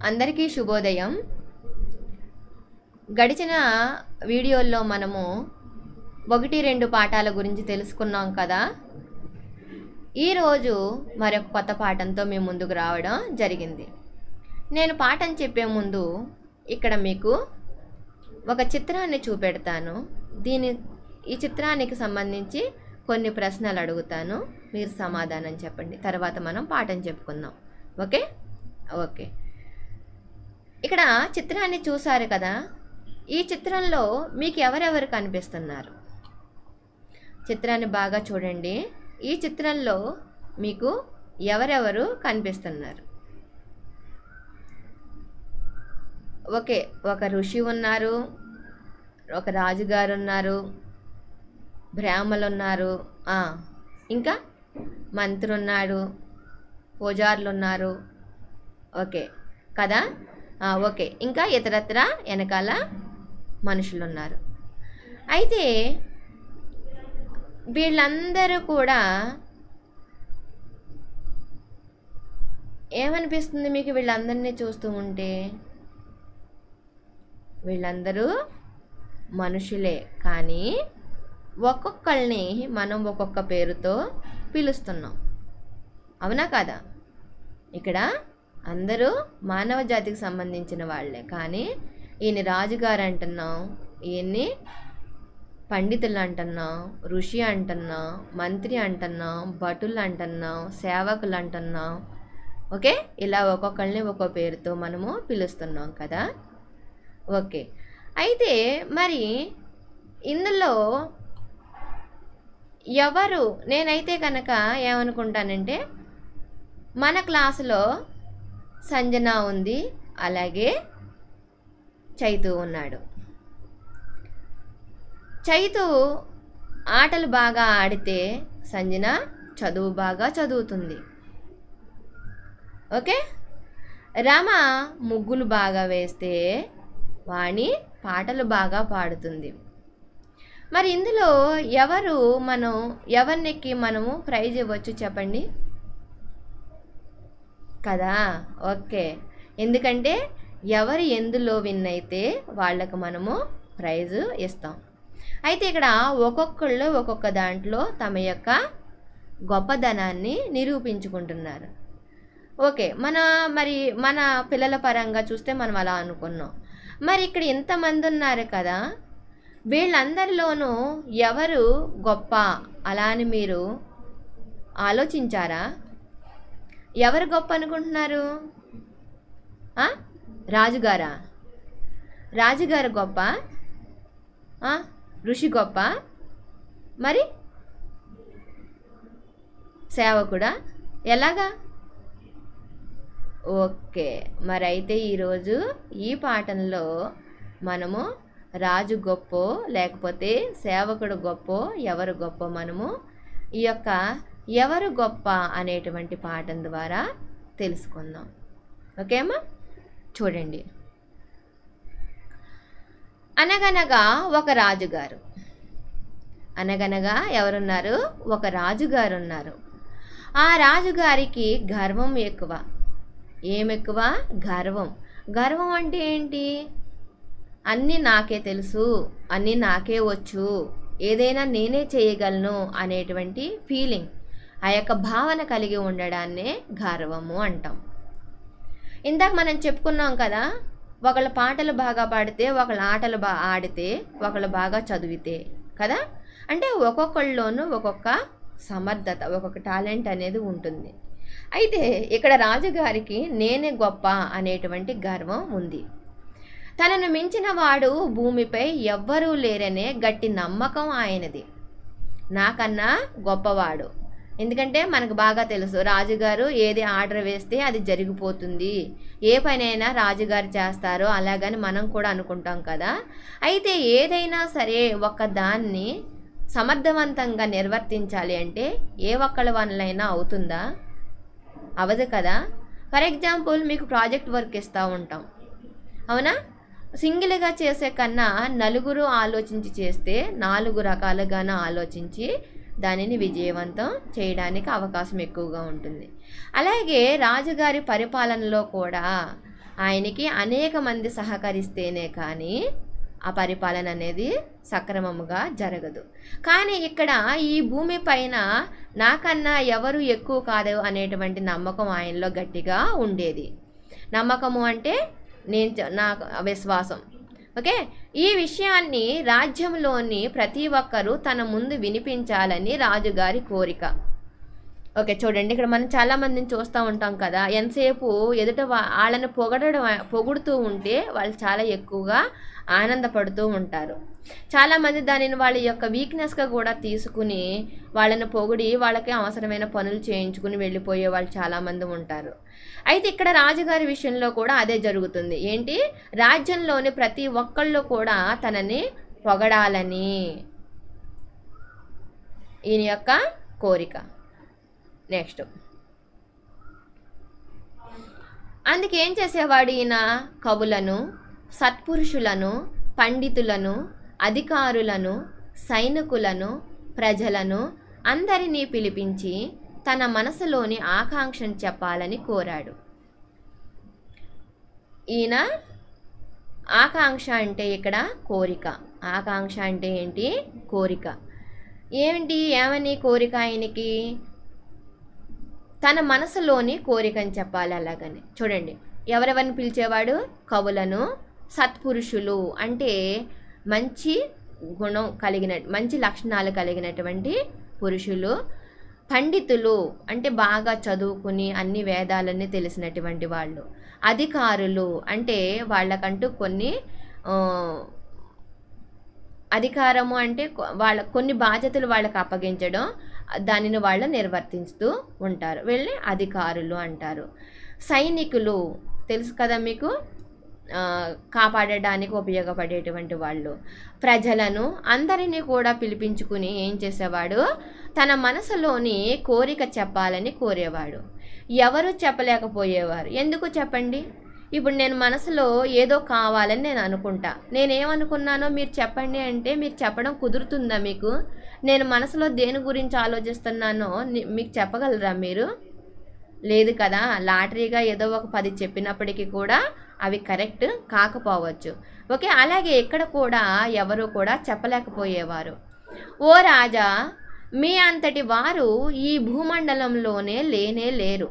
అందరికీ శుభోదయం గడిచిన వీడియోల్లో మనము ఒకటి రెండు పాఠాల గురించి తెలుసుకున్నాం కదా ఈరోజు మరొక కొత్త పాఠంతో మీ ముందుకు రావడం జరిగింది నేను పాఠం చెప్పే ముందు ఇక్కడ మీకు ఒక చిత్రాన్ని చూపెడతాను దీని ఈ చిత్రానికి సంబంధించి కొన్ని ప్రశ్నలు అడుగుతాను మీరు సమాధానం చెప్పండి తర్వాత మనం పాఠం చెప్పుకుందాం ఓకే ఓకే ఇక్కడ చిత్రాన్ని చూసారు కదా ఈ చిత్రంలో మీకు ఎవరెవరు కనిపిస్తున్నారు చిత్రాన్ని బాగా చూడండి ఈ చిత్రంలో మీకు ఎవరెవరు కనిపిస్తున్నారు ఓకే ఒక ఋషి ఉన్నారు ఒక రాజుగారు ఉన్నారు బ్రాహ్మలు ఉన్నారు ఆ, ఇంకా మంత్రి ఉన్నాడు పూజారులు ఉన్నారు ఓకే కదా ఆ, ఓకే ఇంకా ఇతరత్ర వెనకాల మనుషులు ఉన్నారు అయితే వీళ్ళందరూ కూడా ఏమనిపిస్తుంది మీకు వీళ్ళందరినీ చూస్తూ ఉంటే వీళ్ళందరూ మనుషులే కానీ ఒక్కొక్కళ్ళని మనం ఒక్కొక్క పేరుతో పిలుస్తున్నాం అవునా కాదా ఇక్కడ అందరూ మానవ జాతికి సంబంధించిన వాళ్ళే కానీ ఈయన రాజుగారు అంటున్నాం ఈయన్ని పండితులు అంటున్నాం ఋషి అంటున్నాం మంత్రి అంటున్నాం భటులు అంటున్నాం సేవకులు అంటున్నాం ఓకే ఇలా ఒక్కొక్కరిని ఒక్కో పేరుతో మనము పిలుస్తున్నాం కదా ఓకే అయితే మరి ఇందులో ఎవరు నేనైతే కనుక ఏమనుకుంటానంటే మన క్లాసులో సంజన ఉంది అలాగే చైతు ఉన్నాడు చైతు ఆటలు బాగా ఆడితే సంజన చదువు బాగా చదువుతుంది ఓకే రామ ముగ్గులు బాగా వేస్తే వాణి పాటలు బాగా పాడుతుంది మరి ఇందులో ఎవరు మనం ఎవరినెక్కి మనము ప్రైజ్ ఇవ్వచ్చు చెప్పండి కదా ఓకే ఎందుకంటే ఎవరు ఎందులో విన్ అయితే వాళ్ళకు మనము ప్రైజ్ ఇస్తాం అయితే ఇక్కడ ఒక్కొక్కళ్ళు ఒక్కొక్క దాంట్లో తమ యొక్క గొప్పదనాన్ని నిరూపించుకుంటున్నారు ఓకే మన మరి మన పిల్లల పరంగా చూస్తే మనం అలా అనుకున్నాం మరి ఇక్కడ ఇంతమంది ఉన్నారు కదా వీళ్ళందరిలోనూ ఎవరు గొప్ప అలా అని మీరు ఆలోచించారా ఎవరు గొప్ప అనుకుంటున్నారు ఆ? రాజుగారా రాజుగారు గొప్ప ఆ? ఋషి గొప్ప మరి సేవకుడా ఎలాగా ఓకే మరి అయితే ఈరోజు ఈ పాఠంలో మనము రాజు గొప్ప లేకపోతే సేవకుడు గొప్ప ఎవరు గొప్ప మనము ఈ యొక్క ఎవరు గొప్ప అనేటువంటి పాఠం ద్వారా తెలుసుకుందాం ఓకేమ్మా చూడండి అనగనగా ఒక రాజుగారు అనగనగా ఎవరున్నారు ఒక రాజుగారు ఉన్నారు ఆ రాజుగారికి గర్వం ఎక్కువ ఏమెక్కువ గర్వం గర్వం అంటే ఏంటి అన్నీ నాకే తెలుసు అన్నీ నాకే వచ్చు ఏదైనా నేనే చేయగలను అనేటువంటి ఫీలింగ్ ఆ యొక్క భావన కలిగి ఉండడాన్నే గర్వము అంటాం ఇందాక మనం చెప్పుకున్నాం కదా ఒకళ్ళ పాటలు బాగా పాడితే ఒకళ్ళ ఆటలు బాగా ఆడితే ఒకళ్ళు బాగా చదివితే కదా అంటే ఒక్కొక్కళ్ళలోనూ ఒక్కొక్క సమర్థత ఒక్కొక్క టాలెంట్ అనేది ఉంటుంది అయితే ఇక్కడ రాజుగారికి నేనే గొప్ప అనేటువంటి గర్వం ఉంది తనను మించిన వాడు భూమిపై ఎవ్వరూ లేరనే గట్టి నమ్మకం ఆయనది నాకన్నా గొప్పవాడు ఎందుకంటే మనకు బాగా తెలుసు రాజుగారు ఏది ఆర్డర్ వేస్తే అది జరిగిపోతుంది ఏ పనైనా రాజుగారు చేస్తారో అలాగని మనం కూడా అనుకుంటాం కదా అయితే ఏదైనా సరే ఒక దాన్ని సమర్థవంతంగా నిర్వర్తించాలి అంటే ఏ ఒక్కళ్ళ వనలైనా అవుతుందా అవదు కదా ఫర్ ఎగ్జాంపుల్ మీకు ప్రాజెక్ట్ వర్క్ ఇస్తూ ఉంటాం అవునా సింగిల్గా చేసే కన్నా నలుగురు ఆలోచించి చేస్తే నాలుగు రకాలుగాను ఆలోచించి దానిని విజయవంతం చేయడానికి అవకాశం ఎక్కువగా ఉంటుంది అలాగే రాజుగారి పరిపాలనలో కూడా ఆయనకి అనేక మంది సహకరిస్తేనే కానీ ఆ పరిపాలన అనేది సక్రమముగా జరగదు కానీ ఇక్కడ ఈ భూమి పైన నాకన్నా ఎవరు ఎక్కువ కాదు అనేటువంటి నమ్మకం ఆయనలో గట్టిగా ఉండేది నమ్మకము అంటే నేను చ- నా విశ్వాసం ఓకే ఈ విషయాన్ని రాజ్యంలోని ప్రతి ఒక్కరూ తన ముందు వినిపించాలని రాజుగారి కోరిక ఓకే చూడండి ఇక్కడ మనం చాలా మందిని చూస్తూ ఉంటాం కదా ఎంతసేపు ఎదుట వా- వాళ్ళని పొగడడం పొగుడుతూ ఉంటే వాళ్ళు చాలా ఎక్కువగా ఆనందపడుతూ ఉంటారు చాలామంది దానిని వాళ్ళ యొక్క వీక్నెస్గా కూడా తీసుకుని వాళ్ళని పొగిడి వాళ్ళకి అవసరమైన పనులు చేయించుకుని వెళ్ళిపోయే వాళ్ళు చాలామంది ఉంటారు అయితే ఇక్కడ రాజుగారి విషయంలో కూడా అదే జరుగుతుంది ఏంటి రాజ్యంలోని ప్రతి ఒక్కళ్ళు కూడా తనని పొగడాలని ఈయన యొక్క కోరిక నెక్స్ట్ అందుకే ఏం చేసేవాడు ఈయన కవులను సత్పురుషులను పండితులను అధికారులను సైనికులను ప్రజలను అందరినీ పిలిపించి తన మనసులోని ఆకాంక్షను చెప్పాలని కోరాడు ఈయన ఆకాంక్ష అంటే ఇక్కడ కోరిక ఆకాంక్ష అంటే ఏంటి కోరిక ఏమిటి ఏమని కోరిక ఆయనకి తన మనసులోని కోరికని చెప్పాలి అలాగని చూడండి ఎవరెవరిని పిలిచేవాడు కవులను సత్పురుషులు అంటే మంచి గుణం కలిగిన మంచి లక్షణాలు కలిగినటువంటి పురుషులు పండితులు అంటే బాగా చదువుకుని అన్ని వేదాలన్నీ తెలిసినటువంటి వాళ్ళు అధికారులు అంటే వాళ్ళకంటూ కొన్ని ఆ, అధికారము అంటే కొ- వాళ్ళ కొన్ని బాధ్యతలు వాళ్ళకి అప్పగించడం దానిని వాళ్ళు నిర్వర్తిస్తూ ఉంటారు వీళ్ళని అధికారులు అంటారు సైనికులు తెలుసు కదా మీకు ఆ, కాపాడడానికి ఉపయోగపడేటువంటి వాళ్ళు ప్రజలను అందరినీ కూడా పిలిపించుకుని ఏం చేసేవాడు తన మనసులోని కోరిక చెప్పాలని కోరేవాడు ఎవరు చెప్పలేకపోయేవారు ఎందుకు చెప్పండి ఇప్పుడు నేను మనసులో ఏదో కావాలని నేను అనుకుంటా నేనేమనుకున్నానో మీరు చెప్పండి అంటే మీరు చెప్పడం కుదురుతుందా మీకు నేను మనసులో దేని గురించి ఆలోచిస్తున్నానో ని- మీకు చెప్పగలరా మీరు లేదు కదా లాటరీగా ఏదో ఒక పది చెప్పినప్పటికీ కూడా అవి కరెక్ట్ కాకపోవచ్చు ఓకే అలాగే ఇక్కడ కూడా ఎవరు కూడా చెప్పలేకపోయేవారు ఓ రాజా మీ అంతటి వారు ఈ భూమండలంలోనే లేనే లేరు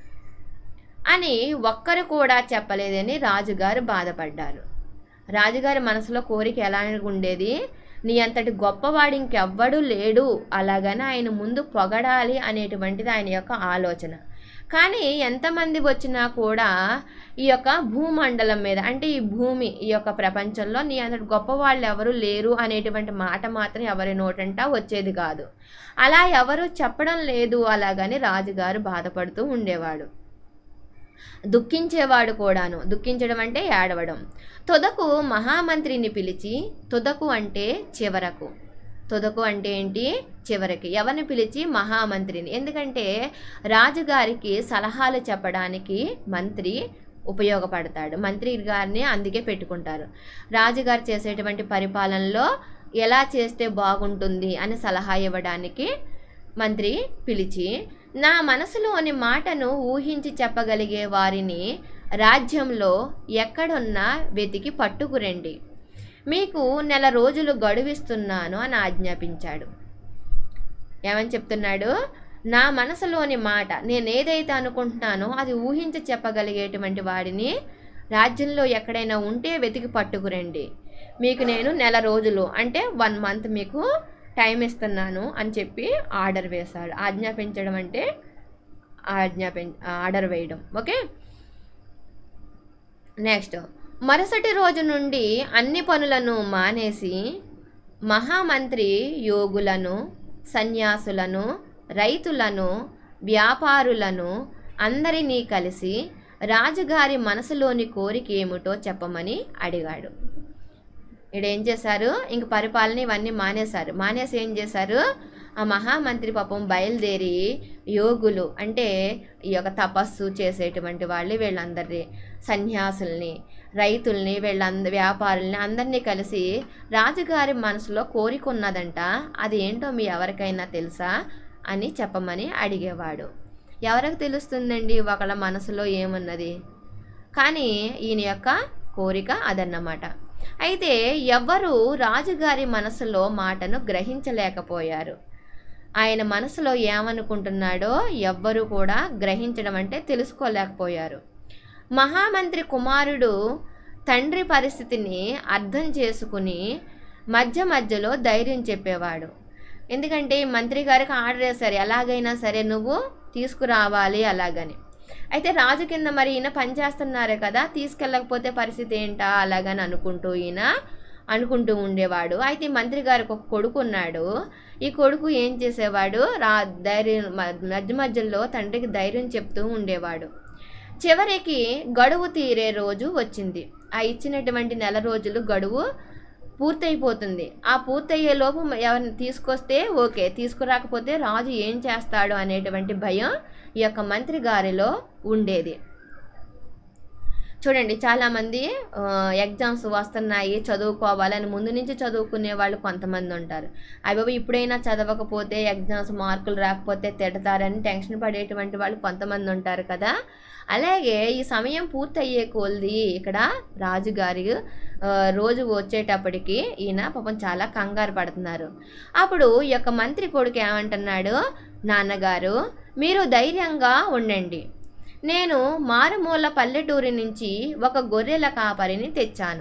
అని ఒక్కరు కూడా చెప్పలేదని రాజుగారు బాధపడ్డారు రాజుగారి మనసులో కోరిక ఎలా ఉండేది నీ అంతటి గొప్పవాడు ఇంకెవ్వడూ లేడు అలాగని ఆయన ముందు పొగడాలి అనేటువంటిది ఆయన యొక్క ఆలోచన కానీ ఎంతమంది వచ్చినా కూడా ఈ యొక్క భూమండలం మీద అంటే ఈ భూమి ఈ యొక్క ప్రపంచంలో నీ అంతటి గొప్ప వాళ్ళు ఎవరు లేరు అనేటువంటి మాట మాత్రం ఎవరి నోటంటా వచ్చేది కాదు అలా ఎవరు చెప్పడం లేదు అలాగని రాజుగారు బాధపడుతూ ఉండేవాడు దుఃఖించేవాడు కూడాను దుఃఖించడం అంటే ఏడవడం తుదకు మహామంత్రిని పిలిచి తుదకు అంటే చివరకు తుదకు అంటే ఏంటి చివరికి ఎవరిని పిలిచి మహామంత్రిని ఎందుకంటే రాజుగారికి సలహాలు చెప్పడానికి మంత్రి ఉపయోగపడతాడు మంత్రి గారిని అందుకే పెట్టుకుంటారు రాజుగారు చేసేటువంటి పరిపాలనలో ఎలా చేస్తే బాగుంటుంది అని సలహా ఇవ్వడానికి మంత్రి పిలిచి నా మనసులోని మాటను ఊహించి చెప్పగలిగే వారిని రాజ్యంలో ఎక్కడున్నా వెతికి పట్టుకురండి మీకు నెల రోజులు గడువిస్తున్నాను అని ఆజ్ఞాపించాడు ఏమని చెప్తున్నాడు నా మనసులోని మాట నేను ఏదైతే అనుకుంటున్నానో అది ఊహించి చెప్పగలిగేటువంటి వాడిని రాజ్యంలో ఎక్కడైనా ఉంటే వెతికి పట్టుకురండి మీకు నేను నెల రోజులు అంటే వన్ మంత్ మీకు టైం ఇస్తున్నాను అని చెప్పి ఆర్డర్ వేశాడు ఆజ్ఞాపించడం అంటే ఆజ్ఞాపి ఆర్డర్ వేయడం ఓకే నెక్స్ట్ మరుసటి రోజు నుండి అన్ని పనులను మానేసి మహామంత్రి యోగులను సన్యాసులను రైతులను వ్యాపారులను అందరినీ కలిసి రాజుగారి మనసులోని కోరిక ఏమిటో చెప్పమని అడిగాడు ఈడేం చేశారు ఇంక పరిపాలన ఇవన్నీ మానేశారు మానేసి ఏం చేశారు ఆ మహామంత్రి పాపం బయలుదేరి యోగులు అంటే ఈ యొక్క తపస్సు చేసేటువంటి వాళ్ళు వీళ్ళందరినీ సన్యాసుల్ని రైతుల్ని వీళ్ళంద వ్యాపారుల్ని అందరినీ కలిసి రాజుగారి మనసులో కోరిక ఉన్నదంట అది ఏంటో మీ ఎవరికైనా తెలుసా అని చెప్పమని అడిగేవాడు ఎవరికి తెలుస్తుందండి ఒకళ్ళ మనసులో ఏమున్నది కానీ ఈయన యొక్క కోరిక అదన్నమాట అయితే ఎవ్వరూ రాజుగారి మనసులో మాటను గ్రహించలేకపోయారు ఆయన మనసులో ఏమనుకుంటున్నాడో ఎవ్వరూ కూడా గ్రహించడం అంటే తెలుసుకోలేకపోయారు మహామంత్రి కుమారుడు తండ్రి పరిస్థితిని అర్థం చేసుకుని మధ్య మధ్యలో ధైర్యం చెప్పేవాడు ఎందుకంటే ఈ మంత్రి గారికి ఆర్డర్ వేశారు ఎలాగైనా సరే నువ్వు తీసుకురావాలి అలాగని అయితే రాజు కింద మరి ఈయన పనిచేస్తున్నారు కదా తీసుకెళ్ళకపోతే పరిస్థితి ఏంటా అలాగని అనుకుంటూ ఈయన అనుకుంటూ ఉండేవాడు అయితే ఈ మంత్రి గారికి ఒక కొడుకు ఉన్నాడు ఈ కొడుకు ఏం చేసేవాడు రా ధైర్యం మ- మధ్య మధ్యలో తండ్రికి ధైర్యం చెప్తూ ఉండేవాడు చివరికి గడువు తీరే రోజు వచ్చింది ఆ ఇచ్చినటువంటి నెల రోజులు గడువు పూర్తయిపోతుంది ఆ పూర్తయ్యే లోపు ఎవరిని తీసుకొస్తే ఓకే తీసుకురాకపోతే రాజు ఏం చేస్తాడు అనేటువంటి భయం ఈ యొక్క మంత్రి గారిలో ఉండేది చూడండి చాలామంది ఆ, ఎగ్జామ్స్ వస్తున్నాయి చదువుకోవాలని ముందు నుంచి చదువుకునే వాళ్ళు కొంతమంది ఉంటారు అవి ఇప్పుడైనా చదవకపోతే ఎగ్జామ్స్ మార్కులు రాకపోతే తిడతారని టెన్షన్ పడేటువంటి వాళ్ళు కొంతమంది ఉంటారు కదా అలాగే ఈ సమయం పూర్తయ్యే కొలది ఇక్కడ రాజుగారి ఆ, రోజు వచ్చేటప్పటికి ఈయన పాపం చాలా కంగారు పడుతున్నారు అప్పుడు ఈ యొక్క మంత్రి కొడుకు ఏమంటున్నాడు నాన్నగారు మీరు ధైర్యంగా ఉండండి నేను మారుమూల పల్లెటూరి నుంచి ఒక గొర్రెల కాపరిని తెచ్చాను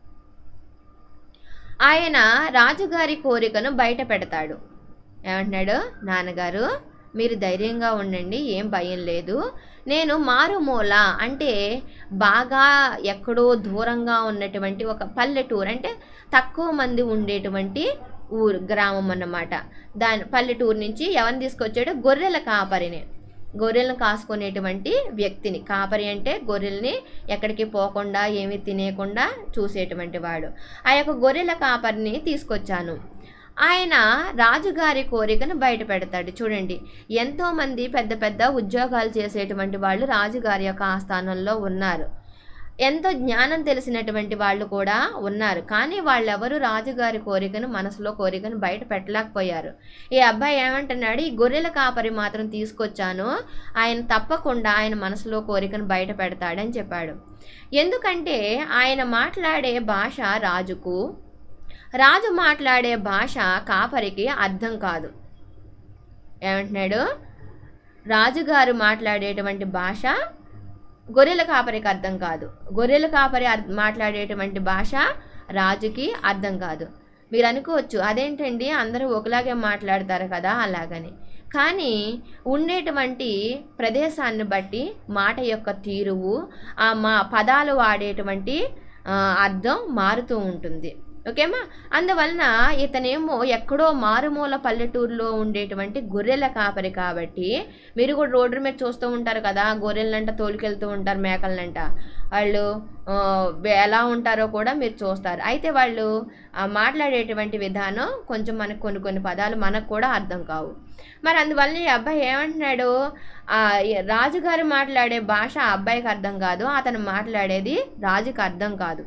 ఆయన రాజుగారి కోరికను బయట పెడతాడు ఏమంటున్నాడు నాన్నగారు మీరు ధైర్యంగా ఉండండి ఏం భయం లేదు నేను మారుమూల అంటే బాగా ఎక్కడో దూరంగా ఉన్నటువంటి ఒక పల్లెటూరు అంటే తక్కువ మంది ఉండేటువంటి ఊరు గ్రామం అన్నమాట దాని పల్లెటూరు నుంచి ఎవరిని తీసుకొచ్చాడు గొర్రెల కాపరిని గొర్రెలను కాసుకునేటువంటి వ్యక్తిని కాపరి అంటే గొర్రెల్ని ఎక్కడికి పోకుండా ఏమీ తినేయకుండా చూసేటువంటి వాడు ఆ యొక్క గొర్రెల కాపరిని తీసుకొచ్చాను ఆయన రాజుగారి కోరికను బయట పెడతాడు చూడండి ఎంతోమంది పెద్ద పెద్ద ఉద్యోగాలు చేసేటువంటి వాళ్ళు రాజుగారి యొక్క ఆస్థానంలో ఉన్నారు ఎంతో జ్ఞానం తెలిసినటువంటి వాళ్ళు కూడా ఉన్నారు కానీ వాళ్ళెవరూ రాజుగారి కోరికను మనసులో కోరికను బయట పెట్టలేకపోయారు ఈ అబ్బాయి ఏమంటున్నాడు ఈ గొర్రెల కాపరి మాత్రం తీసుకొచ్చాను ఆయన తప్పకుండా ఆయన మనసులో కోరికను బయట పెడతాడని చెప్పాడు ఎందుకంటే ఆయన మాట్లాడే భాష రాజుకు రాజు మాట్లాడే భాష కాపరికి అర్థం కాదు ఏమంటున్నాడు రాజుగారు మాట్లాడేటువంటి భాష గొర్రెల కాపరికి అర్థం కాదు గొర్రెల కాపరి అర్- మాట్లాడేటువంటి భాష రాజుకి అర్థం కాదు మీరు అనుకోవచ్చు అదేంటండి అందరూ ఒకలాగే మాట్లాడతారు కదా అలాగని కానీ ఉండేటువంటి ప్రదేశాన్ని బట్టి మాట యొక్క తీరువు ఆ మా పదాలు వాడేటువంటి ఆ, అర్థం మారుతూ ఉంటుంది ఓకేమా అందువలన ఇతనేమో ఎక్కడో మారుమూల పల్లెటూరులో ఉండేటువంటి గొర్రెల కాపరి కాబట్టి మీరు కూడా రోడ్డు మీద చూస్తూ ఉంటారు కదా గొర్రెలనంట తోలుకెళ్తూ ఉంటారు మేకలనంట వాళ్ళు ఆ, ఎలా ఉంటారో కూడా మీరు చూస్తారు అయితే వాళ్ళు ఆ, మాట్లాడేటువంటి విధానం కొంచెం మనకు కొన్ని కొన్ని పదాలు మనకు కూడా అర్థం కావు మరి అందువల్ల ఈ అబ్బాయి ఏమంటున్నాడు ఆ, ఈ రాజుగారు మాట్లాడే భాష ఆ అబ్బాయికి అర్థం కాదు అతను మాట్లాడేది రాజుకి అర్థం కాదు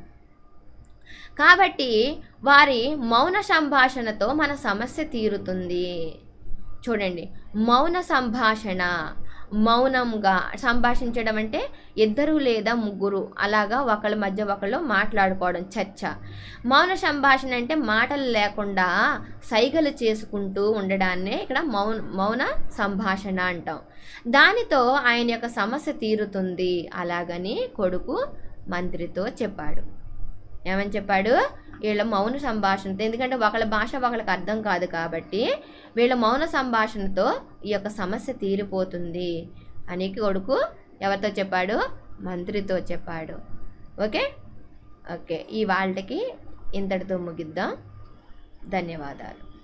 కాబట్టి వారి మౌన సంభాషణతో మన సమస్య తీరుతుంది చూడండి మౌన సంభాషణ మౌనంగా సంభాషించడం అంటే ఇద్దరు లేదా ముగ్గురు అలాగా ఒకళ్ళ మధ్య ఒకళ్ళు మాట్లాడుకోవడం చర్చ మౌన సంభాషణ అంటే మాటలు లేకుండా సైగలు చేసుకుంటూ ఉండడాన్నే ఇక్కడ మౌన మౌన సంభాషణ అంటాం దానితో ఆయన యొక్క సమస్య తీరుతుంది అలాగని కొడుకు మంత్రితో చెప్పాడు ఏమని చెప్పాడు వీళ్ళ మౌన సంభాషణతో ఎందుకంటే ఒకళ్ళ భాష ఒకళ్ళకి అర్థం కాదు కాబట్టి వీళ్ళ మౌన సంభాషణతో ఈ యొక్క సమస్య తీరిపోతుంది అని కొడుకు ఎవరితో చెప్పాడు మంత్రితో చెప్పాడు ఓకే ఓకే ఈ వాళ్ళకి ఇంతటితో ముగిద్దాం ధన్యవాదాలు